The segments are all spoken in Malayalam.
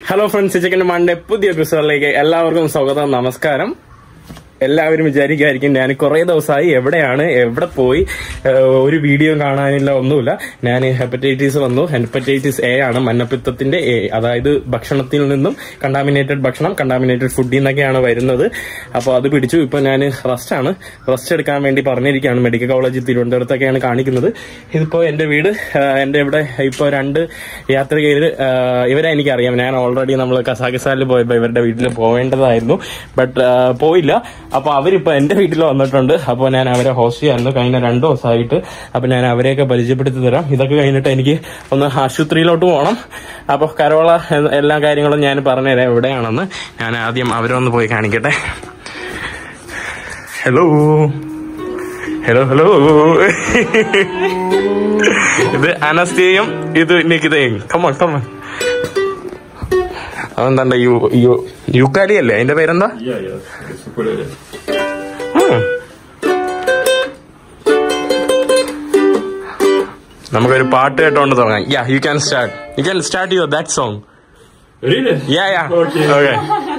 ഹലോ ഫ്രണ്ട്സ് ചിക്കൻ മണ്ടെ പുതിയ എപ്പിസോഡിലേക്ക് എല്ലാവർക്കും സ്വാഗതം നമസ്കാരം എല്ലാവരും വിചാരിക്കുമായിരിക്കും ഞാൻ കുറെ ദിവസമായി എവിടെയാണ് എവിടെ പോയി ഏഹ്, ഒരു വീഡിയോ കാണാനില്ല ഒന്നുമില്ല ഞാൻ ഹെപ്പറ്റൈറ്റിസ് വന്നു ഹെപ്പറ്റൈറ്റിസ് എ ആണ് മഞ്ഞപ്പിത്തത്തിന്റെ എ അതായത് ഭക്ഷണത്തിൽ നിന്നും കണ്ടാമിനേറ്റഡ് ഭക്ഷണം കണ്ടാമിനേറ്റഡ് ഫുഡിൽ നിന്നൊക്കെയാണ് വരുന്നത് അപ്പോൾ അത് പിടിച്ചു ഇപ്പൊ ഞാൻ റെസ്റ്റ് ആണ് റെസ്റ്റ് എടുക്കാൻ വേണ്ടി പറഞ്ഞിരിക്കുകയാണ് മെഡിക്കൽ കോളേജ് തിരുവനന്തപുരത്തൊക്കെയാണ് കാണിക്കുന്നത് ഇതിപ്പോ എന്റെ വീട് ഏഹ്, എന്റെ ഇവിടെ ഇപ്പൊ രണ്ട് യാത്രികര് ഏഹ്, ഇവരെ എനിക്കറിയാം ഞാൻ ഓൾറെഡി നമ്മൾ കസാഖിസ്ഥാനിൽ പോയപ്പോൾ ഇവരുടെ വീട്ടിൽ പോവേണ്ടതായിരുന്നു ബട്ട് പോയില്ല അപ്പൊ അവരിപ്പോ എന്റെ വീട്ടിൽ വന്നിട്ടുണ്ട് അപ്പോൾ ഞാൻ അവരെ ഹോസ്റ്റ് ചെയ്യായിരുന്നു കഴിഞ്ഞ രണ്ടു ദിവസമായിട്ട് അപ്പൊ ഞാൻ അവരെയൊക്കെ പരിചയപ്പെടുത്തി തരാം ഇതൊക്കെ കഴിഞ്ഞിട്ട് എനിക്ക് ഒന്ന് ആശുപത്രിയിലോട്ട് പോകണം അപ്പൊ കരോള എ- എല്ലാ കാര്യങ്ങളും ഞാൻ പറഞ്ഞുതരാം എവിടെയാണെന്ന് ഞാൻ ആദ്യം അവരൊന്ന് പോയി കാണിക്കട്ടെ ഹലോ ഹലോ ഹലോ ഇത് അനസ്തേയും ഇത് നിക്കിതയും കമ്മ കമ്മ അതെന്താ യു യു യുക്കാലി അല്ലേ അതിന്റെ പേരെന്താ Ja, ja, det är ukulele. ഉം. നമുക്കൊരു പാട്ട് കേട്ടോണ്ട് തുടങ്ങാം yeah you can start you can start your that song Really? Yeah yeah Okay. Okay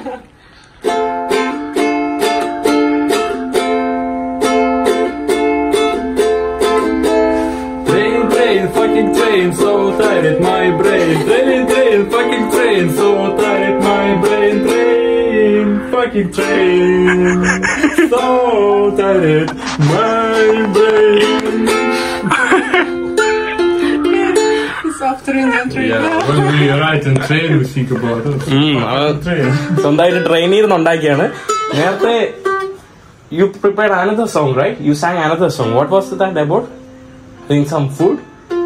Train, train, fucking train, so tired my brain. Train, train, fucking train, so tired my brain. Train, fucking train, so tired my brain. It's after inventory. Yeah, when we ride in train, we think about it. അത് Train. സ്വന്തമായിട്ട് ട്രെയിനിൽ നിന്ന് ഉണ്ടാക്കിയാണ് നേരത്തെ you prepared another song right you sang another song what was that about think some food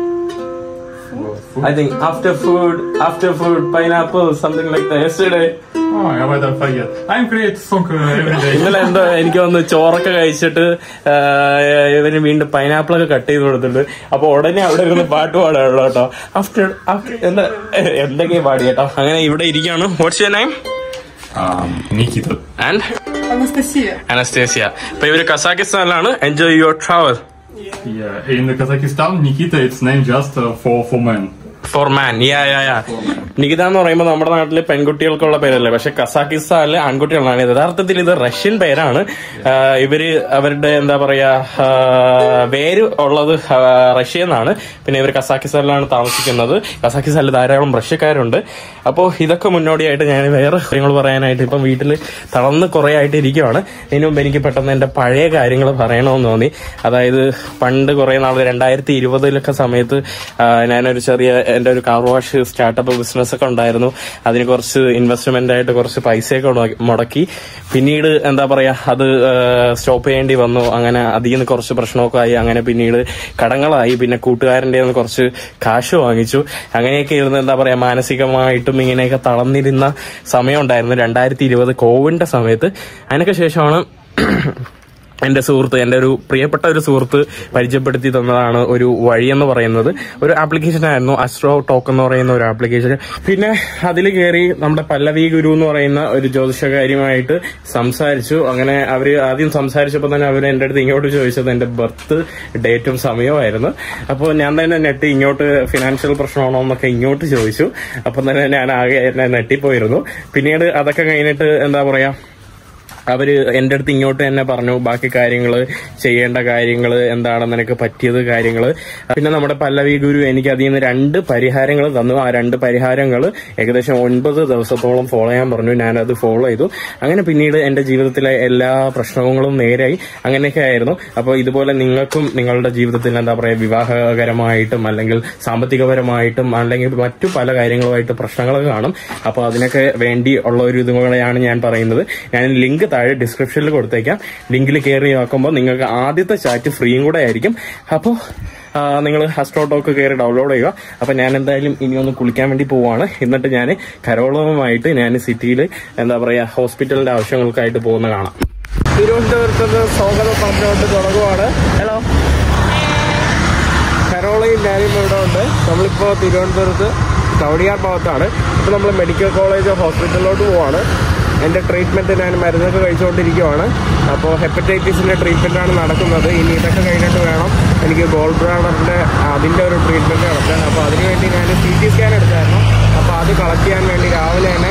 I think after food, after food, pineapple, something like that. Yesterday, Oh, I might have forget. I'm create song uh, every day. ഇന്നലെ എന്തോ എനിക്ക് ഒന്ന് ചോറൊക്കെ കഴിച്ചിട്ട് ആ, ഇവന് വീണ്ടും പൈനാപ്പിൾ ഒക്കെ കട്ട് ചെയ്ത് കൊടുത്തിട്ടുണ്ട് അപ്പൊ ഉടനെ അവിടെ ഇരുന്ന് പാട്ട് പാടാനുള്ളൂ കേട്ടോ ആഫ്റ്റർ എന്താ എന്തൊക്കെയാ പാടി കേട്ടോ അങ്ങനെ ഇവിടെ ഇരിക്കുകയാണ് what's your name Um, Nikita. And Anastasia. Anastasia അപ്പൊ ഇവര് കസാക്കിസ്ഥാനിലാണ് enjoy your travel Yeah, in Kazakhstan, Nikita, it's named just uh, for for men. For man yeah yeah yeah Nikita എന്ന് പറയുമ്പോൾ നമ്മുടെ നാട്ടില് പെൺകുട്ടികൾക്കുള്ള പേരല്ലേ പക്ഷെ കസാക്കിസ്ഥാനിലെ ആൺകുട്ടികളാണ് യഥാർത്ഥത്തിൽ ഇത് റഷ്യൻ പേരാണ് ആ, ഇവര് അവരുടെ എന്താ പറയാ ആ, വേര് ഉള്ളത് ആ, റഷ്യ എന്നാണ് പിന്നെ ഇവർ കസാക്കിസ്ഥാനിലാണ് താമസിക്കുന്നത് കസാക്കിസ്ഥാനിൽ ധാരാളം റഷ്യക്കാരുണ്ട് അപ്പോൾ ഇതൊക്കെ മുന്നോടിയായിട്ട് ഞാൻ വേറെ കാര്യങ്ങൾ പറയാനായിട്ട് ഇപ്പം വീട്ടിൽ തളർന്ന് കുറെ ആയിട്ട് ഇരിക്കുവാണ് ഇതിനു മുമ്പ് എനിക്ക് പെട്ടെന്ന് എന്റെ പഴയ കാര്യങ്ങൾ പറയണമെന്ന് തോന്നി അതായത് പണ്ട് കുറെ നാൾ രണ്ടായിരത്തി ഇരുപതിലൊക്കെ സമയത്ത് ആ, ഞാനൊരു ചെറിയ എന്റെ ഒരു കാർ വാഷ് സ്റ്റാർട്ടപ്പ് ബിസിനസ് ഒക്കെ ഉണ്ടായിരുന്നു അതിന് കുറച്ച് ഇൻവെസ്റ്റ്മെന്റ് ആയിട്ട് കുറച്ച് പൈസയൊക്കെ മുട- മുടക്കി പിന്നീട് എന്താ പറയാ അത് സ്റ്റോപ്പ് ചെയ്യേണ്ടി വന്നു അങ്ങനെ അതിൽ നിന്ന് കുറച്ച് പ്രശ്നമൊക്കെ ആയി അങ്ങനെ പിന്നീട് കടങ്ങളായി പിന്നെ കൂട്ടുകാരൻ്റെ നിന്ന് കുറച്ച് കാശ് വാങ്ങിച്ചു അങ്ങനെയൊക്കെ ഇരുന്ന് എന്താ പറയാ മാനസികമായിട്ടും ഇങ്ങനെയൊക്കെ തളർന്നിരുന്ന സമയം ഉണ്ടായിരുന്നു രണ്ടായിരത്തി ഇരുപത് കോവിഡിന്റെ സമയത്ത് അതിനൊക്കെ ശേഷമാണ് എന്റെ സുഹൃത്ത് എന്റെ ഒരു പ്രിയപ്പെട്ട ഒരു സുഹൃത്ത് പരിചയപ്പെടുത്തി തന്നതാണ് ഒരു വഴി എന്ന് പറയുന്നത് ഒരു ആപ്ലിക്കേഷൻ ആയിരുന്നു അസ്ട്രോ ടോക്ക് എന്ന് പറയുന്ന ഒരു ആപ്ലിക്കേഷൻ പിന്നെ അതിൽ കയറി നമ്മുടെ പല്ലവി ഗുരു എന്ന് പറയുന്ന ഒരു ജ്യോതിഷകാര്യമായിട്ട് സംസാരിച്ചു അങ്ങനെ അവര് ആദ്യം സംസാരിച്ചപ്പോൾ തന്നെ അവർ എന്റെ അടുത്ത് ഇങ്ങോട്ട് ചോദിച്ചത് എന്റെ ബർത്ത് ഡേറ്റും സമയമായിരുന്നു അപ്പോൾ ഞാൻ തന്നെ നെട്ടി ഇങ്ങോട്ട് ഫിനാൻഷ്യൽ പ്രശ്നമാണോ എന്നൊക്കെ ഇങ്ങോട്ട് ചോദിച്ചു അപ്പം തന്നെ ഞാൻ ആകെ എന്നെ നെട്ടിപ്പോയിരുന്നു പിന്നീട് അതൊക്കെ കഴിഞ്ഞിട്ട് എന്താ പറയാ അവര് എന്റെ അടുത്ത് ഇങ്ങോട്ട് തന്നെ പറഞ്ഞു ബാക്കി കാര്യങ്ങൾ ചെയ്യേണ്ട കാര്യങ്ങൾ എന്താണ് നിനക്ക് പറ്റിയത് കാര്യങ്ങൾ പിന്നെ നമ്മുടെ പല്ലവി ഗുരു എനിക്ക് അതിൽ നിന്ന് രണ്ട് പരിഹാരങ്ങൾ തന്നു ആ രണ്ട് പരിഹാരങ്ങൾ ഏകദേശം ഒൻപത് ദിവസത്തോളം ഫോളോ ചെയ്യാൻ പറഞ്ഞു ഞാനത് ഫോളോ ചെയ്തു അങ്ങനെ പിന്നീട് എന്റെ ജീവിതത്തിലെ എല്ലാ പ്രശ്നങ്ങളും നേരായി അങ്ങനെയൊക്കെ ആയിരുന്നു അപ്പോൾ ഇതുപോലെ നിങ്ങൾക്കും നിങ്ങളുടെ ജീവിതത്തിൽ എന്താ പറയുക വിവാഹകരമായിട്ടും അല്ലെങ്കിൽ സാമ്പത്തികപരമായിട്ടും അല്ലെങ്കിൽ മറ്റു പല കാര്യങ്ങളുമായിട്ട് പ്രശ്നങ്ങൾ കാണും അപ്പോൾ അതിനൊക്കെ വേണ്ടി ഉള്ള ഒരു ഇതുകൂടെയാണ് ഞാൻ പറയുന്നത് ഞാൻ ലിങ്ക് താഴെ ഡിസ്ക്രിപ്ഷനിൽ കൊടുത്തേക്കാം ലിങ്കിൽ കയറി നോക്കുമ്പോൾ നിങ്ങൾക്ക് ആദ്യത്തെ ചാറ്റ് ഫ്രീയും കൂടെ ആയിരിക്കും അപ്പോൾ നിങ്ങൾ ഹസ്ട്രോട്ടോക്ക് കയറി ഡൗൺലോഡ് ചെയ്യുക അപ്പോൾ ഞാൻ എന്തായാലും ഇനി ഒന്ന് കുളിക്കാൻ വേണ്ടി പോവാണ് എന്നിട്ട് ഞാൻ കരോളവുമായിട്ട് ഞാൻ സിറ്റിയിൽ എന്താ പറയുക ഹോസ്പിറ്റലിന്റെ ആവശ്യങ്ങൾക്കായിട്ട് പോകുന്ന കാണാം തിരുവനന്തപുരത്ത് സ്വാഗതം പറഞ്ഞുകൊണ്ട് തുടങ്ങുവാണ് ഹലോ കരോളയും ഞാനും ഇവിടെ ഉണ്ട് നമ്മളിപ്പോൾ തിരുവനന്തപുരത്ത് കവടിയാർ ഭാഗത്താണ് ഇപ്പോൾ നമ്മൾ മെഡിക്കൽ കോളേജ് ഹോസ്പിറ്റലിലോട്ട് പോവാണ് എൻ്റെ ട്രീറ്റ്മെൻറ്റ് ഞാൻ മരുന്നൊക്കെ കഴിച്ചുകൊണ്ടിരിക്കുവാണ് അപ്പോൾ ഹെപ്പറ്റൈറ്റിസിൻ്റെ ട്രീറ്റ്മെൻറ്റാണ് നടക്കുന്നത് ഇനി ഇതൊക്കെ കഴിഞ്ഞിട്ട് വേണം എനിക്ക് ഗോൾഡ് ബ്രാഡറിൻ്റെ അതിൻ്റെ ഒരു ട്രീറ്റ്മെൻറ്റ് നടത്താൻ അപ്പോൾ അതിനുവേണ്ടി ഞാൻ സി ടി സ്കാൻ എടുത്തായിരുന്നു അപ്പോൾ അത് കളക്ട് ചെയ്യാൻ വേണ്ടി രാവിലെ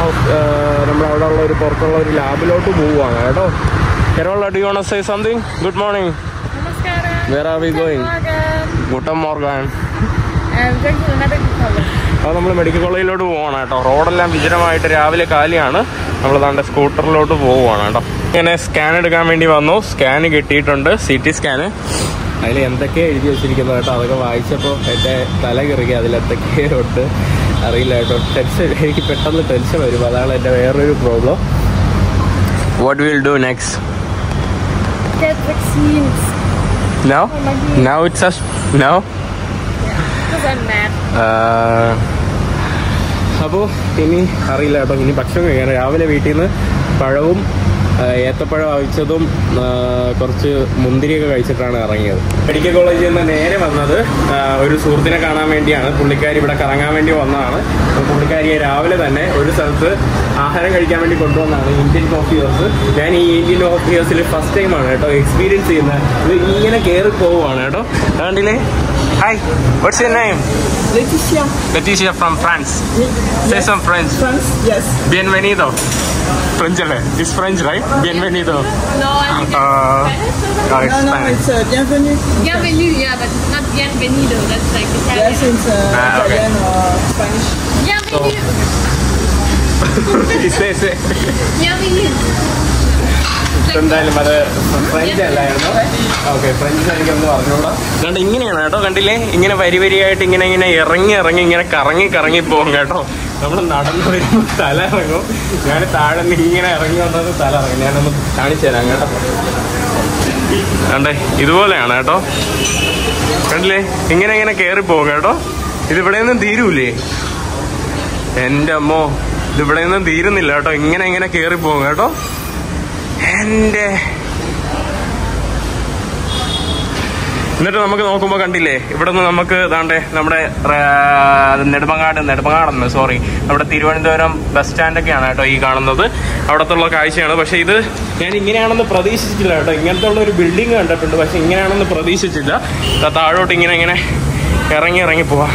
നമ്മൾ അവിടെ ഉള്ള ഒരു പുറത്തുള്ള ഒരു ലാബിലോട്ട് പോവുകയാണ് കേട്ടോ Kerala do you say something good morning Namaskaram. Where are we going Morgan. ഗുട്ടൻ മോർഗാൻ I'm going to the medical college. അത് നമ്മൾ മെഡിക്കൽ കോളേജിലോട്ട് പോവാണ് കേട്ടോ റോഡെല്ലാം വിജനമായിട്ട് രാവിലെ കാലിയാണ് നമ്മൾ താണ്ട സ്കൂട്ടറിലോട്ട് പോവുകയാണ് കേട്ടോ ഇങ്ങനെ സ്കാൻ എടുക്കാൻ വേണ്ടി വന്നു സ്കാൻ കിട്ടിയിട്ടുണ്ട് സി ടി സ്കാന് അതിൽ എന്തൊക്കെയാ എഴുതി വെച്ചിരിക്കുന്നത് കേട്ടോ അതൊക്കെ വായിച്ചപ്പോൾ എൻ്റെ തല കിറുകി അതിലെന്തൊക്കെയോട്ട് അറിയില്ല കേട്ടോ ടെൻഷൻ എനിക്ക് പെട്ടെന്ന് ടെൻഷൻ വരും അതാണ് എൻ്റെ വേറൊരു problem what will do next Get vaccines. Now now it's now Because I'm mad. അപ്പോൾ ഇനി അറിയില്ല കേട്ടോ ഇനി ഭക്ഷണം കഴിക്കാൻ രാവിലെ വീട്ടിൽ നിന്ന് പഴവും ആ, ഏത്തപ്പഴം അവിച്ചതും ആ, കുറച്ച് മുന്തിരിയൊക്കെ കഴിച്ചിട്ടാണ് ഇറങ്ങിയത് മെഡിക്കൽ കോളേജിൽ നിന്ന് നേരെ വന്നത് ആ, ഒരു സുഹൃത്തിനെ കാണാൻ വേണ്ടിയാണ് പുള്ളിക്കാരി ഇവിടെ കറങ്ങാൻ വേണ്ടി വന്നതാണ് അപ്പോൾ പുള്ളിക്കാരിയെ രാവിലെ തന്നെ ഒരു സ്ഥലത്ത് ആഹാരം കഴിക്കാൻ വേണ്ടി കൊണ്ടുവന്നതാണ് ഇന്ത്യൻ കോഫി ഹൗസ് ഞാൻ ഈ ഇന്ത്യൻ കോഫി ഹൗസിൽ ഫസ്റ്റ് ടൈമാണ് കേട്ടോ എക്സ്പീരിയൻസ് ചെയ്യുന്നത് ഇത് ഇങ്ങനെ കയറി പോവുകയാണ് കേട്ടോ കണ്ടില്ലേ hi what's your name Laetitia, Leticia from France. Say some French. France, yes. Bienvenido. French, അല്ലേ? It's French, right? Bienvenido. No, I think Uh, oh, it's No, no, Spanish. it's uh, bienvenue. Bienvenue, yeah, but it's not bienvenido. That's like Italian. Yes, it's uh, Ah, okay. Italian or Spanish. Bienvenue. Say, say. Bienvenue. എന്തായാലും അത് ഫ്രഞ്ച് അല്ലായിരുന്നു ഓക്കെ ഫ്രഞ്ച് എനിക്കൊന്ന് പറഞ്ഞോളാം അതുകൊണ്ട് ഇങ്ങനെയാണ് കേട്ടോ കണ്ടില്ലേ ഇങ്ങനെ വരി വരിയായിട്ട് ഇങ്ങനെ ഇങ്ങനെ ഇറങ്ങി ഇറങ്ങി ഇങ്ങനെ കറങ്ങി കറങ്ങി പോകും കേട്ടോ നമ്മൾ നടന്നു വരുമ്പോൾ തല ഇറങ്ങും ഞാൻ താഴെ നിന്ന് ഇങ്ങനെ ഇറങ്ങി വന്നത് തല ഇറങ്ങും ഞാനൊന്ന് കാണിച്ചു തരാം കേട്ടോ കണ്ടേ ഇതുപോലെയാണ് കേട്ടോ കണ്ടില്ലേ ഇങ്ങനെ ഇങ്ങനെ കയറി പോകും കേട്ടോ ഇതിവിടെ നിന്നും തീരൂലേ എൻ്റെ അമ്മോ ഇതിവിടെ നിന്നും തീരുന്നില്ല കേട്ടോ ഇങ്ങനെ ഇങ്ങനെ കയറി പോകും കേട്ടോ എൻ്റെ എന്നിട്ട് നമുക്ക് നോക്കുമ്പോൾ കണ്ടില്ലേ ഇവിടെ നിന്ന് നമുക്ക് ദാണ്ടെ നമ്മുടെ ആ, നെടുമങ്ങാട് നെടുമങ്ങാടെന്ന് സോറി നമ്മുടെ തിരുവനന്തപുരം ബസ് സ്റ്റാൻഡൊക്കെയാണ് കേട്ടോ ഈ കാണുന്നത് അവിടത്തുള്ള കാഴ്ചയാണ് പക്ഷേ ഇത് ഞാൻ ഇങ്ങനെയാണെന്ന് പ്രതീക്ഷിച്ചില്ല കേട്ടോ ഇങ്ങനത്തെ ഉള്ള ഒരു ബിൽഡിംഗ് കണ്ടിട്ടുണ്ട് പക്ഷെ ഇങ്ങനെയാണെന്ന് പ്രതീക്ഷിച്ചില്ല ദാ താഴോട്ട് ഇങ്ങനെ ഇങ്ങനെ ഇറങ്ങി ഇറങ്ങി പോവാ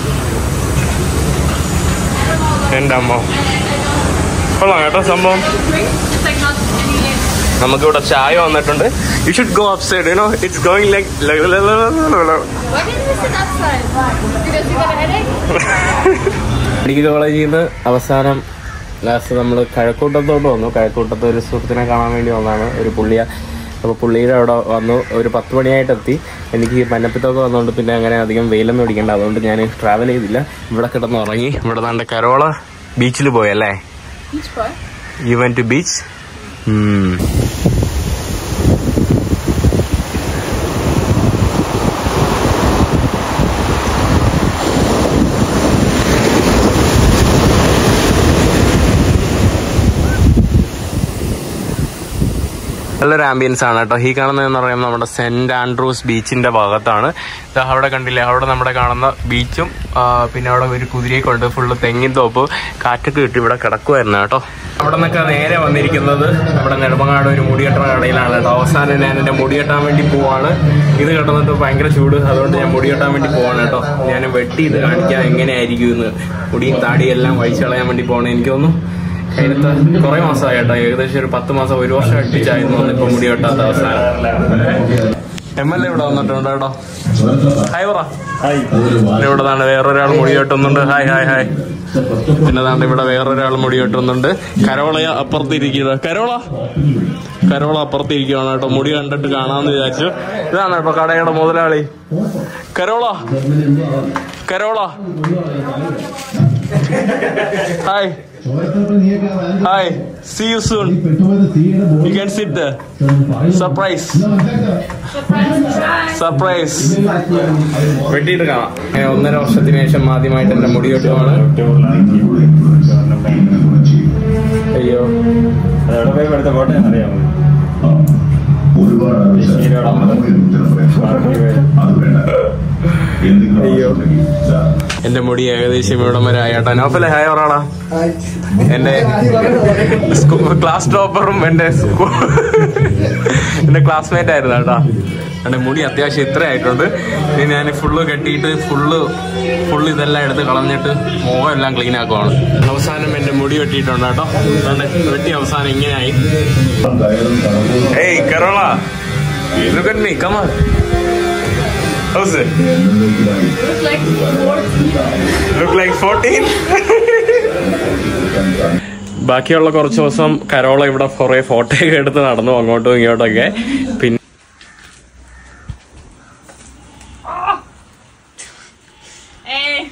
എൻ്റെ അമ്മ കൊള്ളാം കേട്ടോ സംഭവം It's like not any. നമുക്കിവിടെ ചായ വന്നിട്ടുണ്ട് you should go up side you know it's going like Why didn't we sit outside? Because you got a headache? Medical കോളേജിൽ നിന്ന് അവസാനം ലാസ്റ്റ് നമ്മൾ കഴക്കൂട്ടത്തോട്ട് വന്നു കഴക്കൂട്ടത്ത് ഒരു സുഹൃത്തിനെ കാണാൻ വേണ്ടി വന്നതാണ് ഒരു പുള്ളിയ അപ്പോൾ പുള്ളിയുടെ അവിടെ വന്നു ഒരു പത്ത് മണിയായിട്ട് എത്തി എനിക്ക് മഞ്ഞപ്പിത്തൊക്കെ വന്നുകൊണ്ട് പിന്നെ അങ്ങനെ അധികം വെയിലൊന്നും പിടിക്കണ്ട അതുകൊണ്ട് ഞാൻ ട്രാവൽ ചെയ്തില്ല ഇവിടെ കിടന്ന് ഉറങ്ങി ഇവിടെ താണ്ട് കരോള ബീച്ചിൽ പോയല്ലേ Beach boy. You went to beach നല്ലൊരു ആംബിയൻസ് ആണ് കേട്ടോ ഈ കാണുന്നതെന്ന് പറയുന്നത് നമ്മുടെ സെന്റ് ആൻഡ്രൂസ് ബീച്ചിന്റെ ഭാഗത്താണ് ദാ അവിടെ കണ്ടില്ലേ അവിടെ നമ്മുടെ കാണുന്ന ബീച്ചും ആ, പിന്നെ അവിടെ ഒരു കുതിരയൊക്കെ ഉണ്ട് ഫുള്ള് തെങ്ങിൻ തോപ്പ് കാറ്റൊക്കെ കിട്ടി ഇവിടെ കിടക്കുമായിരുന്നു കേട്ടോ അവിടെ നിന്നൊക്കെ നേരെ വന്നിരിക്കുന്നത് നമ്മുടെ നെടുമങ്ങാട് ഒരു മുടികെട്ടണ കടയിലാണ് കേട്ടോ അവസാനം ഞാൻ എന്റെ മുടികെട്ടാൻ വേണ്ടി പോവാണ് ഇത് കിടന്നിട്ട് ഭയങ്കര ചൂട് അതുകൊണ്ട് ഞാൻ മുടികെട്ടാൻ വേണ്ടി പോവാണ് കേട്ടോ ഞാൻ വെട്ടി ഇത് കാണിക്കാൻ എങ്ങനെയായിരിക്കും എന്ന് മുടിയും താടിയും എല്ലാം വഴിച്ചു കളയാൻ വേണ്ടി പോകണം എനിക്ക് തോന്നുന്നു കഴിഞ്ഞത്തെ കുറെ മാസമായി കേട്ടോ ഏകദേശം ഒരു പത്ത് മാസം ഒരു വർഷം അടുപ്പിച്ചായിരുന്നു വന്ന് ഇപ്പൊ മുടി വെട്ടാത്ത അവസാനം എം എൽ എ ഇവിടെ വന്നിട്ടുണ്ട് കേട്ടോ ഹായ് പറ പിന്നെ ഇവിടെ താണ്ട് വേറൊരാൾ മുടി വെട്ടുന്നുണ്ട് ഹായ് ഹായ് ഹായ് പിന്നെ താണ്ട് ഇവിടെ വേറൊരാൾ മുടി വെട്ടുന്നുണ്ട് കരോളയ അപ്പുറത്തിരിക്കുന്നത് കരോള കരോള അപ്പുറത്തിരിക്കുകയാണ് കേട്ടോ മുടി കണ്ടിട്ട് കാണാന്ന് വിചാരിച്ചു ഇതാണ് കേട്ടോ കടയുടെ മുതലാളി Carola Carola hi hi see you soon you can sit there surprise surprise വെട്ടിയിട്ട് കാണാം ഞാൻ ഒന്നര വർഷത്തിന് ശേഷം ആദ്യമായിട്ട് എന്റെ മുടി വെട്ടുവാണ് അയ്യോ അതെവിടെ പോയി എടുത്ത ഫോട്ടോ അറിയാമോ അയ്യോ എന്റെ മുടി ഏകദേശം ഇവിടം വരെ ആയാട്ടാ നോഫലെ ഹായ് ഒരാളാ എന്റെ ക്ലാസ് ടോപ്പറും എന്റെ സ്കൂ- എന്റെ ക്ലാസ്മേറ്റ് ആയിരുന്നു കേട്ടാ എന്റെ മുടി അത്യാവശ്യം ഇത്ര ആയിട്ടുണ്ട് ഇനി ഞാൻ ഫുള്ള് കെട്ടിയിട്ട് ഫുള്ള് ഫുള്ള് ഇതെല്ലാം എടുത്ത് കളഞ്ഞിട്ട് മുഖം എല്ലാം ക്ലീൻ ആക്കുവാണ് അവസാനം എന്റെ മുടി വെട്ടിയിട്ടുണ്ട് കേട്ടോ അതുകൊണ്ട് വെട്ടി അവസാനം ഇങ്ങനെയായി hey Carola look at me come on how's it Looks like 14. Look like fourteen ബാക്കിയുള്ള കുറച്ച് ദിവസം കരോള ഇവിടെ കുറെ ഫോട്ടോ ഒക്കെ എടുത്ത് നടന്നു അങ്ങോട്ടും ഇങ്ങോട്ടൊക്കെ പിന്നെ Eh.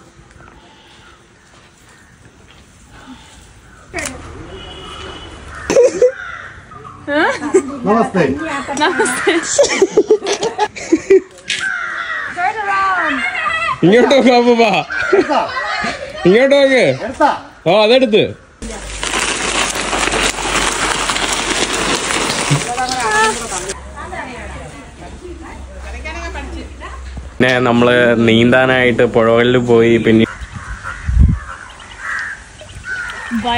Turn around. ഇങ്ങോട്ട് നോക്കാം അപ്പൂപ്പാ ഇങ്ങോട്ട് നോക്ക് ഓ അതെടുത്ത് പിന്നെ നമ്മള് നീന്താനായിട്ട് പുഴകളിൽ പോയി പിന്നെ Bye.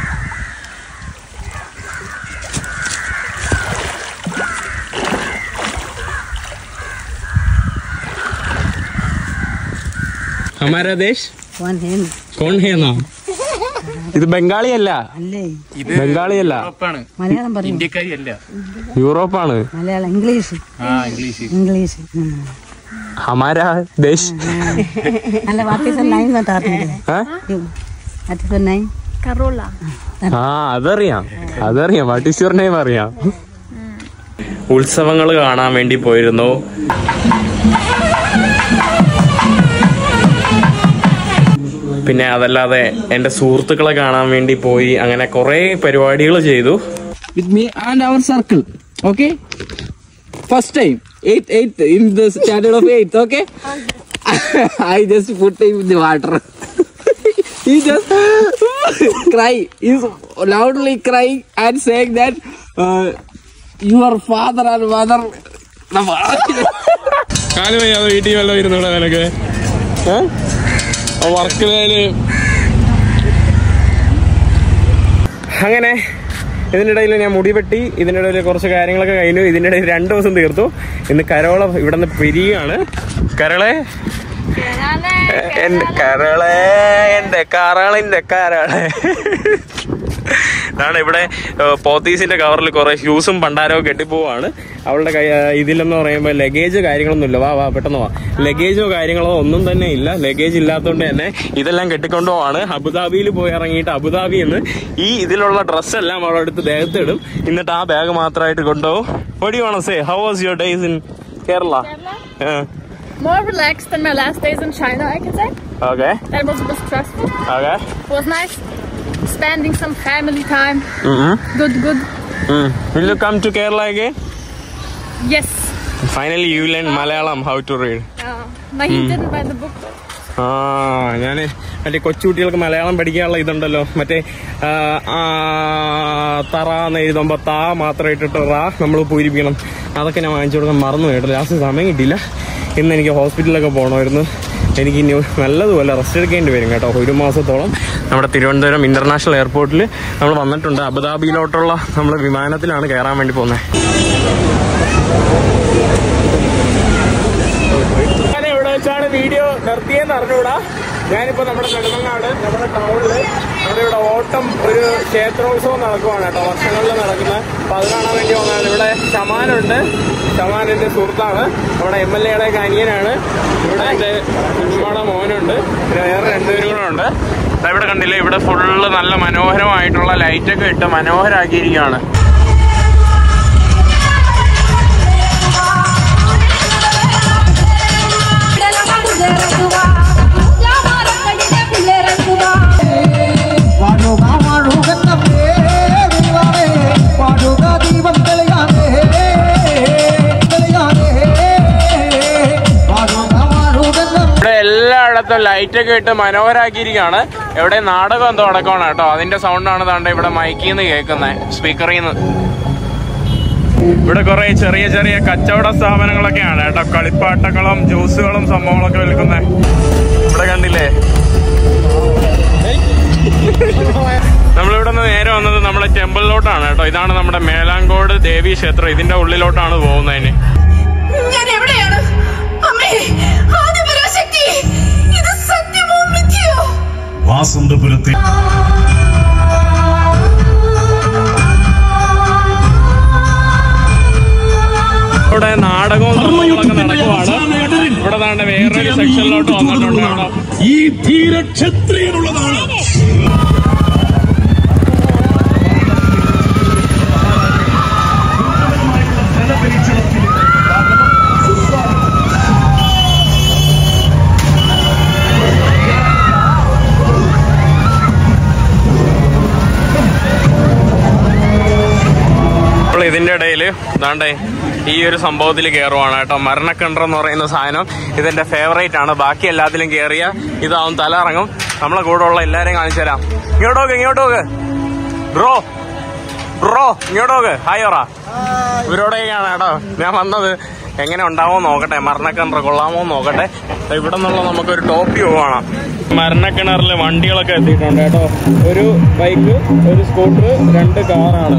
ഹമാരാ ദേശ് कौन है കോൺ ഹേന്നാ ഇത് ബംഗാളിയല്ല അല്ലേ ബംഗാളിയല്ല മലയാളം പറയും യൂറോപ്പാണ് മലയാളം ഇംഗ്ലീഷ് ഇംഗ്ലീഷ് ഉം. ഹമാരാ ദേശ് അല്ല വാട്ട് ഈസ് നൈൻ എന്നിട്ട് അറിഞ്ഞില്ലേ ആ? What is nine Carola. ആ അതറിയാം അതറിയാം വാട്ട് ഈസ് യുവർ നെയിം അറിയാം ഉത്സവങ്ങൾ കാണാൻ വേണ്ടി പോയിരുന്നു പിന്നെ അതല്ലാതെ എന്റെ സുഹൃത്തുക്കളെ കാണാൻ വേണ്ടി പോയി അങ്ങനെ കുറെ പരിപാടികൾ ചെയ്തു with me and our circle. Okay? First time. Eight, eight in the standard of eight. Okay? I just put him in the water. he just cry. He's loudly crying and saying that uh, your father and mother. കാല് വയ്യാതെ വീട്ടിൽ വല്ലതും ഇരുന്നൂടെ നിനക്ക് വർക്കിലേല് അങ്ങനെ ഇതിനിടയിൽ ഞാൻ മുടി വെട്ടി ഇതിനിടയിൽ കുറച്ച് കാര്യങ്ങളൊക്കെ കഴിഞ്ഞു ഇതിന്റെ ഇടയിൽ രണ്ടു ദിവസം തീർത്തു ഇന്ന് കരോള ഇവിടെ നിന്ന് പിരിയാണ് കരളെ എന്റെ കരളെ എന്റെ കരളിന്റെ കരളെ ഇതാണ് ഇവിടെ ഏഹ്, പോത്തീസിന്റെ കവറിൽ കുറെ ഷൂസും പണ്ടാരവും കെട്ടിപ്പോവാണ് അവളുടെ കൈ ഏഹ്, ഇതിലെന്ന് പറയുമ്പോൾ ലഗേജ് കാര്യങ്ങളൊന്നും ഇല്ല വാ വാ പെട്ടെന്ന് വാ ലഗേജോ കാര്യങ്ങളോ ഒന്നും തന്നെ ഇല്ല ലഗേജ് ഇല്ലാത്തതുകൊണ്ട് തന്നെ ഇതെല്ലാം കെട്ടിക്കൊണ്ടു പോവാണ് അബുദാബിയിൽ പോയി ഇറങ്ങിയിട്ട് അബുദാബി എന്ന് ഈ ഇതിലുള്ള ഡ്രസ്സ് എല്ലാം അവളെ അടുത്ത് ദേഹത്തിടും എന്നിട്ട് ആ ബാഗ് മാത്രമായിട്ട് കൊണ്ടുപോകും വടി വേണം say how was your days in Kerala More relaxed than my last days in China, I can say. Okay That was a bit stressful. Okay It was nice spending some family time. Good, good. Will you come to Kerala again Yes. Finally you learn Malayalam how to read Uh, but he didn't buy the book. though. ആ ഞാന് മറ്റേ കൊച്ചുകുട്ടികൾക്ക് മലയാളം പഠിക്കാനുള്ള ഇതുണ്ടല്ലോ മറ്റേ ആ, ആ, തറ എന്ന് എഴുതുമ്പോ താ മാത്രം ഇട്ടിട്ട് റാ നമ്മൾ പൂരിപ്പിക്കണം അതൊക്കെ ഞാൻ വാങ്ങിച്ചു കൊടുക്കാൻ മറന്നു കേട്ടോ ലാസ്റ്റ് സമയം കിട്ടിയില്ല ഇന്ന് എനിക്ക് ഹോസ്പിറ്റലിലൊക്കെ പോകണമായിരുന്നു എനിക്ക് ഇനി നല്ലതുപോലെ റെസ്റ്റ് എടുക്കേണ്ടി വരും കേട്ടോ ഒരു മാസത്തോളം നമ്മുടെ തിരുവനന്തപുരം ഇന്റർനാഷണൽ എയർപോർട്ടിൽ നമ്മൾ വന്നിട്ടുണ്ട് അബുദാബിയിലോട്ടുള്ള നമ്മൾ വിമാനത്തിലാണ് കയറാൻ വേണ്ടി പോകുന്നത് ഞാൻ ഇവിടെ വെച്ചാണ് വീഡിയോ നിർത്തിയെന്ന് അറിഞ്ഞൂടാ ഞാനിപ്പോ നമ്മുടെ നെടുമങ്ങാട് നമ്മുടെ ടൗണില് നമ്മുടെ ഇവിടെ ഓട്ടം ഒരു ക്ഷേത്രോത്സവം നടക്കുവാണ് കേട്ടോ വർഷങ്ങളിൽ നടക്കുന്ന അപ്പൊ അത് കാണാൻ വേണ്ടി വന്നതാണ് ഇവിടെ ശമാനുണ്ട് ശമാൻ എന്റെ സുഹൃത്താണ് നമ്മുടെ എം എൽ എയുടെ അനിയനാണ് ഇവിടെ എന്റെ കുഞ്ഞുമ്മയുടെ മോനുണ്ട് പിന്നെ വേറെ രണ്ടുപേരും കൂടെ ഉണ്ട് ദാ ഇവിടെ കണ്ടില്ലേ ഇവിടെ ഫുള്ള് നല്ല മനോഹരമായിട്ടുള്ള ലൈറ്റൊക്കെ ഇട്ട് മനോഹരാക്കിയിരിക്കുകയാണ് വാഴുക വാഴുകന്നേ ദൈവമേ വാഴുക ദീപം തെളിയാനേ തെളിയാനേ വാഴുക വാഴുകന്നേ ഇവിടെ എല്ലായിടത്തും ലൈറ്റൊക്കെ ഇട്ട് മനോഹരാക്കിയിരിക്കുകയാണ് എവിടെ നാടകം എന്തോ അടക്കമാണ് കേട്ടോ അതിന്റെ സൗണ്ടാണ് താണ്ട ഇവിടെ മൈക്കിൽ നിന്ന് കേൾക്കുന്നത് സ്പീക്കറിൽ നിന്ന് ഇവിടെ കുറെ ചെറിയ ചെറിയ കച്ചവട സ്ഥാപനങ്ങളൊക്കെയാണ് കേട്ടോ കളിപ്പാട്ടങ്ങളും ജ്യൂസുകളും സംഭവങ്ങളൊക്കെ വിൽക്കുന്നത് ഇവിടെ കണ്ടില്ലേ നമ്മളിവിടെ നിന്ന് നേരെ വന്നത് നമ്മുടെ ടെമ്പിളിലോട്ടാണ് കേട്ടോ ഇതാണ് നമ്മുടെ മേലാങ്കോട് ദേവി ക്ഷേത്രം ഇതിന്റെ ഉള്ളിലോട്ടാണ് പോകുന്നതിന് ഞാൻ എവിടെയാണ് അമ്മേ ആദിപരാശക്തി ഇത് സത്യമോ മിഥ്യയോ വാസന്തപുരത്തെ ഇവിടെ നാടകവും സംഭവങ്ങളൊക്കെ നടക്കുവാണ് ഇവിടെ താണ്ട് വേറൊരു സെക്ഷനിലോട്ട് വന്നിട്ടുണ്ട് കേട്ടോ ഈ ധീരക്ഷത്രിയനുള്ളതാണ് അപ്പോൾ ഇതിന്റെ ഇടയിൽ ദാണ്ടേ ഈ ഒരു സംഭവത്തിൽ കയറുവാണ് കേട്ടോ മരണക്കിണർ എന്ന് പറയുന്ന സാധനം ഇതിന്റെ ഫേവറേറ്റ് ആണ് ബാക്കി എല്ലാത്തിലും കയറിയ ഇതാവും തല ഇറങ്ങും നമ്മളെ കൂടെ ഉള്ള എല്ലാരെയും കാണിച്ചു തരാം ഇങ്ങോട്ടോക്ക് ഇങ്ങോട്ടോക്ക് ബ്രോ ബ്രോ ഇങ്ങോട്ടോക്ക് ഹായ് ഓറ ഇവരോടെയൊക്കെയാണ് കേട്ടോ ഞാൻ വന്നത് എങ്ങനെ ഉണ്ടാവോ നോക്കട്ടെ മരണക്കിണർ കൊള്ളാമോ നോക്കട്ടെ ദേ ഇവിടെ നിന്നുള്ള നമുക്കൊരു ടോപ്പ് വ്യൂ കാണാം മരണക്കിണറിൽ വണ്ടികളൊക്കെ എത്തിയിട്ടുണ്ട് കേട്ടോ ഒരു ബൈക്ക് ഒരു സ്കൂട്ടർ രണ്ട് കാറാണ്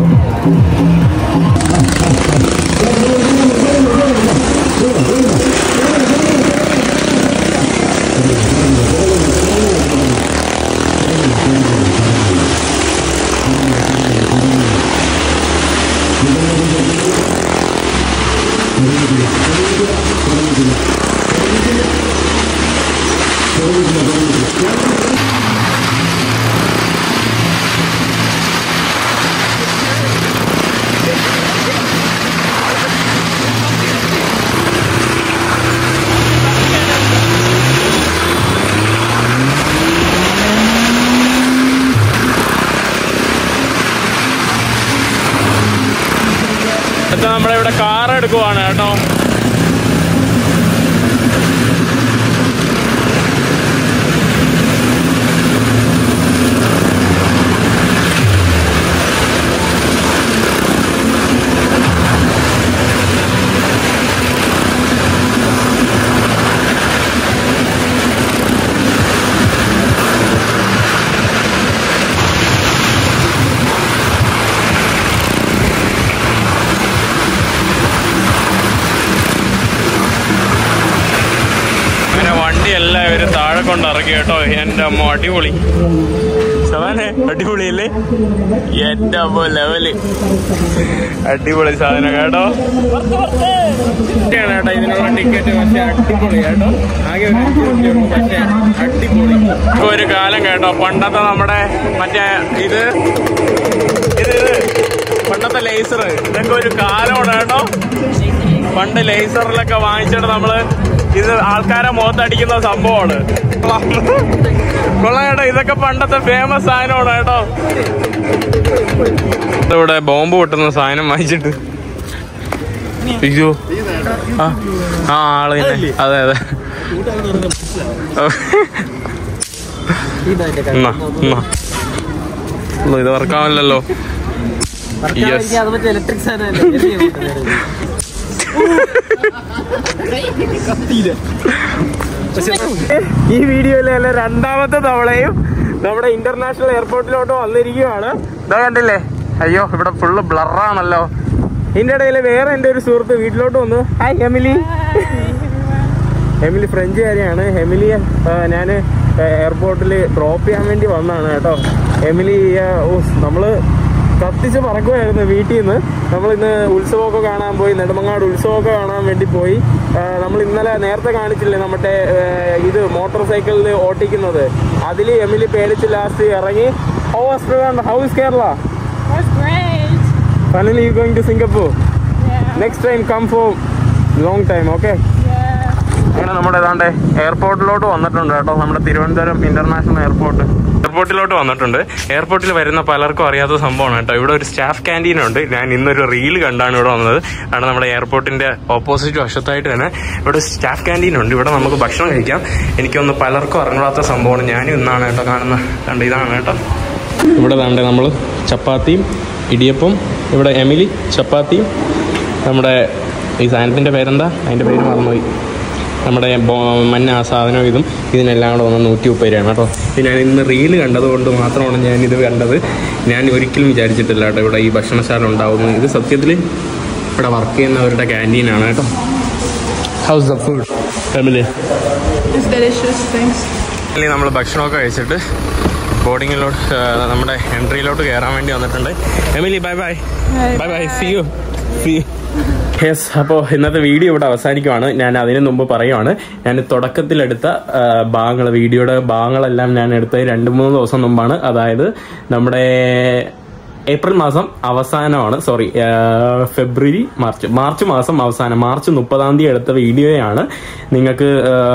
അടുത്ത നമ്മളിവിടെ കാർ എടുക്കുവാണ് കേട്ടോ അങ്ങനെ വണ്ടി എല്ലാവരും താഴെ കൊണ്ട് ഇറക്കി കേട്ടോ എന്റെ അമ്മ അടിപൊളി സവാനെ അടിപൊളിയല്ലേ എന്റെ അമ്മ ലെവല് അടിപൊളി സാധനം കേട്ടോ ഇതാണ് കേട്ടോ ഇതിനുള്ള ടിക്കറ്റ് പക്ഷെ അടിപൊളി കേട്ടോ ആകെ ഒരു അഞ്ച് രൂപയേ ഉള്ളൂ. പക്ഷെ അടിപൊളി ഇപ്പൊ ഒരു കാലം കേട്ടോ പണ്ടത്തെ നമ്മുടെ മറ്റേ ഇത് ഇത് ഇത് പണ്ടത്തെ ലേസർ ഇതൊക്കെ ഒരു കാലമാണ് കേട്ടോ പണ്ട് ലേസറിലൊക്കെ വാങ്ങിച്ചിട്ട് നമ്മള് ഇത് ആൾക്കാരെ മുഖത്തടിക്കുന്ന സംഭവമാണ് കൊള്ളാം കേട്ടോ ഇതൊക്കെ പണ്ടത്തെ ഫേമസ് സാധനമാണ് കേട്ടോ ഇവിടെ ബോംബ് പൊട്ടുന്ന സാധനം വാങ്ങിച്ചിട്ട് അയ്യോ ആ ആ ആള് തന്നെ അതെ അതെ എന്നാ, എന്നാ. ഉള്ളു, ഇത് വർക്കാവില്ലല്ലോ യെസ് ഇലക്ട്രിക് സാധനം ഈ വീഡിയോയിലെ അല്ല രണ്ടാമത്തെ തവണയും നമ്മുടെ ഇന്റർനാഷണൽ എയർപോർട്ടിലോട്ട് വന്നിരിക്കുകയാണ് ഇതാ കണ്ടില്ലേ അയ്യോ ഇവിടെ ഫുള്ള് ബ്ലറാണല്ലോ ഇതിന്റെ ഇടയിൽ വേറെ എന്റെ ഒരു സുഹൃത്ത് വീട്ടിലോട്ട് വന്നു ഹായ് എമിലി എമിലി ഫ്രഞ്ചുകാരിയാണ് എമിലിയെ ഞാൻ എയർപോർട്ടിൽ ഡ്രോപ്പ് ചെയ്യാൻ വേണ്ടി വന്നതാണ് കേട്ടോ എമിലി ആ, ഓ, നമ്മള് കത്തിച്ച് പറക്കുമായിരുന്നു വീട്ടിൽ നിന്ന് നമ്മൾ ഇന്ന് ഉത്സവമൊക്കെ കാണാൻ പോയി നെടുമങ്ങാട് ഉത്സവമൊക്കെ കാണാൻ വേണ്ടി പോയി നമ്മൾ ഇന്നലെ നേരത്തെ കാണിച്ചില്ലേ നമ്മുടെ ആ, ഇത് മോട്ടോർ സൈക്കിളിൽ ഓട്ടിക്കുന്നത് അതിൽ എമിലി പേടിച്ച് ലാസ്റ്റ് ഇറങ്ങി how how is Kerala That's great. Finally you going to Singapore next time come for long time okay അങ്ങനെ നമ്മുടെ ഏതാണ്ട് എയർപോർട്ടിലോട്ട് വന്നിട്ടുണ്ട് കേട്ടോ നമ്മുടെ തിരുവനന്തപുരം ഇന്റർനാഷണൽ എയർപോർട്ട് എയർപോർട്ടിലോട്ട് വന്നിട്ടുണ്ട് എയർപോർട്ടിൽ വരുന്ന പലർക്കും അറിയാത്ത സംഭവമാണ് കേട്ടോ ഇവിടെ ഒരു സ്റ്റാഫ് ക്യാൻറ്റീൻ ഉണ്ട് ഞാൻ ഇന്നൊരു റീൽ കണ്ടാണ് ഇവിടെ വന്നത് ആണ് നമ്മുടെ എയർപോർട്ടിന്റെ ഓപ്പോസിറ്റ് വശത്തായിട്ട് തന്നെ ഇവിടെ സ്റ്റാഫ് ക്യാൻറ്റീൻ ഉണ്ട് ഇവിടെ നമുക്ക് ഭക്ഷണം കഴിക്കാം എനിക്കൊന്ന് പലർക്കും അറിഞ്ഞാത്ത സംഭവമാണ് ഞാനും ഇന്നാണ് കേട്ടോ കാണുന്നത് കണ്ട് ഇതാണ് കേട്ടോ ഇവിടെ താണ്ട് നമ്മൾ ചപ്പാത്തിയും ഇടിയപ്പം ഇവിടെ എമിലി ചപ്പാത്തിയും നമ്മുടെ ഈ സാധനത്തിൻ്റെ പേരെന്താ അതിൻ്റെ പേര് മറന്നുപോയി നമ്മുടെ ബോ- മഞ്ഞ ആ സാധനം ഇതും ഇതിനെല്ലാം കൂടെ വന്ന് നൂറ്റി മുപ്പത് രൂപയാണ് കേട്ടോ ഇത് ഞാൻ ഇന്ന് റീല് കണ്ടതുകൊണ്ട് മാത്രമാണ് ഞാൻ ഇത് കണ്ടത് ഞാൻ ഒരിക്കലും വിചാരിച്ചിട്ടില്ല കേട്ടോ ഇവിടെ ഈ ഭക്ഷണശാല ഉണ്ടാവുന്നത് ഇത് സത്യത്തിൽ ഇവിടെ വർക്ക് ചെയ്യുന്നവരുടെ ക്യാൻറ്റീനാണ് കേട്ടോ how's the food family It's delicious, thanks. അല്ലെങ്കിൽ നമ്മൾ ഭക്ഷണമൊക്കെ കഴിച്ചിട്ട് ബോർഡിങ്ങിലോട്ട് നമ്മുടെ എൻട്രിയിലോട്ട് കയറാൻ വേണ്ടി വന്നിട്ടുണ്ട് Emily bye bye bye bye see you see yes അപ്പോൾ ഇന്നത്തെ വീഡിയോ ഇവിടെ അവസാനിക്കുവാണ് ഞാൻ അതിന് മുമ്പ് പറയുവാണ് ഞാൻ തുടക്കത്തിലെടുത്ത ഭാഗങ്ങൾ വീഡിയോയുടെ ഭാഗങ്ങളെല്ലാം ഞാൻ എടുത്തത് രണ്ട് മൂന്ന് ദിവസം മുമ്പാണ് അതായത് നമ്മുടെ ഏപ്രിൽ മാസം അവസാനമാണ് സോറി ഫെബ്രുവരി മാർച്ച് മാർച്ച് മാസം അവസാനം മാർച്ച് മുപ്പതാം തീയതി എടുത്ത വീഡിയോയാണ് നിങ്ങൾക്ക്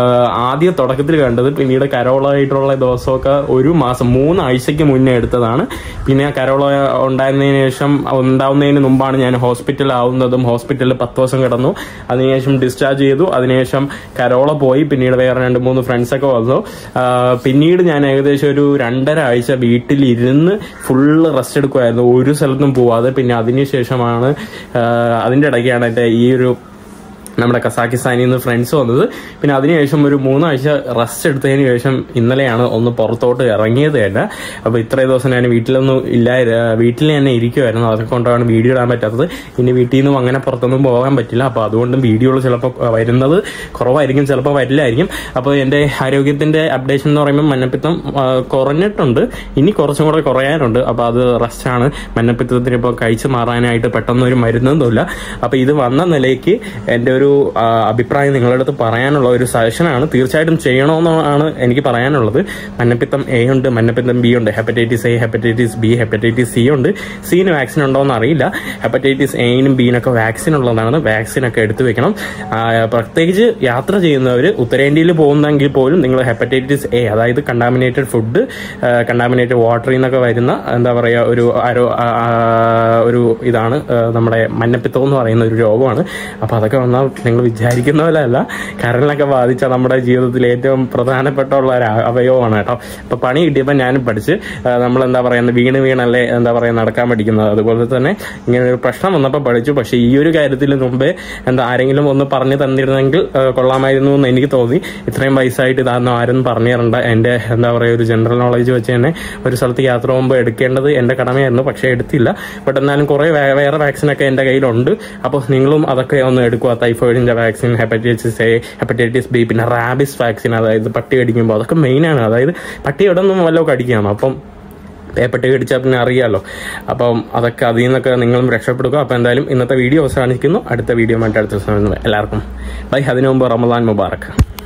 ആദ്യ തുടക്കത്തിൽ കണ്ടത് പിന്നീട് കരോളായിട്ടുള്ള ദിവസമൊക്കെ ഒരു മാസം മൂന്നാഴ്ചയ്ക്ക് മുന്നേ എടുത്തതാണ് പിന്നെ കരോള ഉണ്ടായിരുന്നതിന് ശേഷം ഉണ്ടാവുന്നതിന് മുമ്പാണ് ഞാൻ ഹോസ്പിറ്റൽ ആവുന്നതും ഹോസ്പിറ്റലിൽ പത്ത് ദിവസം കിടന്നു അതിനുശേഷം ഡിസ്ചാർജ് ചെയ്തു അതിനുശേഷം കരോള പോയി പിന്നീട് വേറെ രണ്ട് മൂന്ന് ഫ്രണ്ട്സൊക്കെ വന്നു ആ, പിന്നീട് ഞാൻ ഏകദേശം ഒരു രണ്ടര ആഴ്ച വീട്ടിലിരുന്ന് ഫുള്ള് റെസ്റ്റ് എടുക്കുമായിരുന്നു ഒരു സ്ഥലത്തും പോവാതെ പിന്നെ അതിനുശേഷമാണ് ആ, അതിൻ്റെ ഇടയ്ക്കാണ് എൻ്റെ ഈ ഒരു നമ്മുടെ കസാക്കിസ്ഥാനിൽ നിന്ന് ഫ്രണ്ട്സ് വന്നത് പിന്നെ അതിനുശേഷം ഒരു മൂന്നാഴ്ച റെസ്റ്റ് എടുത്തതിന് ശേഷം ഇന്നലെയാണ് ഒന്ന് പുറത്തോട്ട് ഇറങ്ങിയത് തന്നെ അപ്പോൾ ഇത്രയും ദിവസം ഞാൻ വീട്ടിലൊന്നും ഇല്ലായിരുന്നു വീട്ടിൽ തന്നെ ഇരിക്കുമായിരുന്നു അതൊക്കെ കൊണ്ടാണ് വീഡിയോ ഇടാൻ പറ്റാത്തത് ഇനി വീട്ടിൽ നിന്നും അങ്ങനെ പുറത്തൊന്നും പോകാൻ പറ്റില്ല അപ്പോൾ അതുകൊണ്ടും വീഡിയോകൾ ചിലപ്പോൾ വരുന്നത് കുറവായിരിക്കും ചിലപ്പോൾ വരില്ലായിരിക്കും അപ്പോൾ എൻ്റെ ആരോഗ്യത്തിൻ്റെ അപ്ഡേഷൻ എന്ന് പറയുമ്പോൾ മഞ്ഞപ്പിത്തം ആ, കുറഞ്ഞിട്ടുണ്ട് ഇനി കുറച്ചും കൂടെ കുറയാനുണ്ട് അപ്പോൾ അത് റെസ്റ്റാണ് മഞ്ഞപ്പിത്തത്തിന് ഇപ്പോൾ കഴിച്ചു മാറാനായിട്ട് പെട്ടെന്ന് ഒരു മരുന്നൊന്നുമില്ല അപ്പോൾ ഇത് വന്ന നിലയ്ക്ക് എൻ്റെ ഒരു ആ, അഭിപ്രായം നിങ്ങളുടെ അടുത്ത് പറയാനുള്ള ഒരു സജഷനാണ് തീർച്ചയായിട്ടും ചെയ്യണമെന്നാണ് എനിക്ക് പറയാനുള്ളത് മഞ്ഞപ്പിത്തം എ ഉണ്ട് മഞ്ഞപ്പിത്തം ബി ഉണ്ട് hepatitis A hepatitis B hepatitis C ഉണ്ട് സിന് വാക്സിൻ ഉണ്ടോ എന്ന് അറിയില്ല ഹെപ്പറ്റൈറ്റിസ് എയിനും ബിനൊക്കെ വാക്സിൻ ഉള്ളതാണ് വാക്സിൻ ഒക്കെ എടുത്തു വെക്കണം ആ, പ്രത്യേകിച്ച് യാത്ര ചെയ്യുന്നവർ ഉത്തരേന്ത്യയിൽ പോകുന്നെങ്കിൽ പോലും നിങ്ങൾ ഹെപ്പറ്റൈറ്റിസ് എ അതായത് കണ്ടാമിനേറ്റഡ് ഫുഡ് കണ്ടാമിനേറ്റഡ് വാട്ടറിൽ നിന്നൊക്കെ വരുന്ന എന്താ പറയുക ഒരു ആരോ ആ, ആ, ഒരു ഇതാണ് ആ, നമ്മുടെ മഞ്ഞപ്പിത്തം എന്ന് പറയുന്ന ഒരു രോഗമാണ് അപ്പോൾ അതൊക്കെ വന്നാൽ നിങ്ങൾ വിചാരിക്കുന്ന പോലെ അല്ല കരളിനൊക്കെ ബാധിച്ച നമ്മുടെ ജീവിതത്തിൽ ഏറ്റവും പ്രധാനപ്പെട്ട ഉള്ള ഒരു അവയവമാണ് കേട്ടോ അപ്പോൾ പണി കിട്ടിയപ്പോൾ ഞാനും പഠിച്ച് നമ്മൾ എന്താ പറയുന്നത് വീണ് വീണല്ലേ എന്താ പറയുക നടക്കാൻ പഠിക്കുന്നത് അതുപോലെ തന്നെ ഇങ്ങനെ ഒരു പ്രശ്നം വന്നപ്പോൾ പഠിച്ചു പക്ഷേ ഈ ഒരു കാര്യത്തിൽ മുമ്പേ എന്താ ആരെങ്കിലും ഒന്ന് പറഞ്ഞു തന്നിരുന്നെങ്കിൽ ആ, കൊള്ളാമായിരുന്നു എന്ന് എനിക്ക് തോന്നി ഇത്രയും വയസ്സായിട്ട് ഇതാണെന്ന് ആരും പറഞ്ഞു തരണ്ട എൻ്റെ എന്താ പറയുക ഒരു ജനറൽ നോളജ് വെച്ച് തന്നെ ഒരു സ്ഥലത്ത് യാത്ര പോകുമ്പോൾ എടുക്കേണ്ടത് എൻ്റെ കടമയായിരുന്നു പക്ഷേ എടുത്തില്ല ബട്ട് എന്നാലും കുറേ വേ- വേറെ വാക്സിനൊക്കെ എൻ്റെ കയ്യിലുണ്ട് അപ്പോൾ നിങ്ങളും അതൊക്കെ ഒന്ന് എടുക്കുക ടൈഫോയിഡിൻ്റെ vaccine hepatitis A hepatitis B പിന്നെ റാബിസ് വാക്സിൻ അതായത് പട്ടി കടിക്കുമ്പോൾ അതൊക്കെ മെയിനാണ് അതായത് പട്ടി എവിടെ നിന്നും വല്ലതും കടിക്കുകയാണ് അപ്പം പേപ്പട്ടി കടിച്ചാൽ പിന്നെ അറിയാലോ അപ്പം അതൊക്കെ അതിൽ നിന്നൊക്കെ നിങ്ങളും രക്ഷപ്പെടുക അപ്പോൾ എന്തായാലും ഇന്നത്തെ വീഡിയോ അവസാനിക്കുന്നു അടുത്ത വീഡിയോ ആയിട്ട് അടുത്ത ദിവസം വരുന്നു. എല്ലാവർക്കും ബൈ അതിനു മുമ്പ് റമദാൻ മുബാറക്ക്